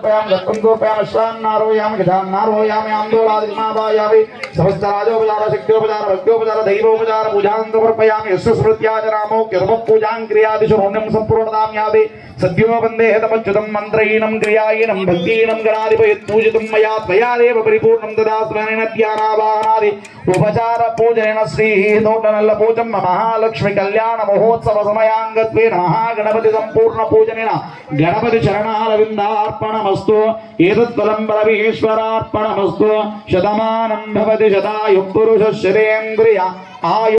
సమర్పయామి దత్తం దూర్పయామి అశ్వాన్నారోయామి గజాన్నారోయామి ఆందోళాదిమావాయామి సమస్త రాజోపచార శక్తిోపచార భక్తోపచార దైవోపచార పూజాం సమర్పయామి యస్సు స్మృత్యాచరామో కిరవ పూజాం క్రియాదిషు పుణ్యం సంపూర్ణతామ్యాది సద్యో వందే తమచ్యుతం మంత్రహీనం క్రియాహీనం భక్తిహీనం గణాధిపూజితం మయా త్వయాదేవ పరిపూర్ణం తదా స్మరణ ధ్యానావాహనాది ఉపచార పూజన శ్రీ నోటనల్ల పూజం మహాలక్ష్మి కళ్యాణ మహోత్సవ సమయాంగత్వేన మహాగణపతి సంపూర్ణ పూజనేన గణపతి చరణారవిందార్పణమస్తు ఏతత్ఫలం పరమేశ్వరార్పణమస్తు శతమానం భవతి శతాయు పురుష శరేంద్రియ ఆయు